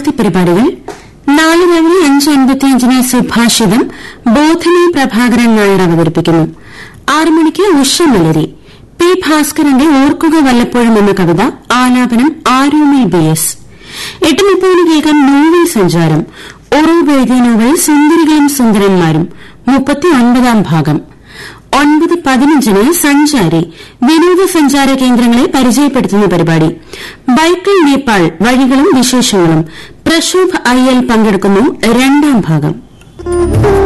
നാളത്തെ പരിപാടികൾ നാളെ രാവിലെ അഞ്ച് അൻപത്തിയഞ്ചിന് സുഭാഷിതം ബോധനെ പ്രഭാകരൻ നായർ അവതരിപ്പിക്കുന്നു ആറ് മണിക്ക് ഉഷമലരി പി ഭാസ്കരന്റെ ഓർക്കുക വല്ലപ്പോഴും എന്ന കവിത ആലാപനം ആരോമിൽ ബി എസ് എട്ട് മുപ്പതിന് കേൾക്കാം നോവൽ സഞ്ചാരം ഒറൂബ് എഴുതിയ നോവൽ സുന്ദരികളും സുന്ദരന്മാരും മുപ്പത്തി ഒൻപതാം ഭാഗം ഒൻപത് പതിനഞ്ചിന് സഞ്ചാരി വിനോദസഞ്ചാര കേന്ദ്രങ്ങളെ പരിചയപ്പെടുത്തുന്ന പരിപാടി ബൈക്കിൾ നേപ്പാൾ വഴികളും വിശേഷങ്ങളും പ്രക്ഷോഭ് അയ്യൽ പങ്കെടുക്കുന്നു രണ്ടാം ഭാഗം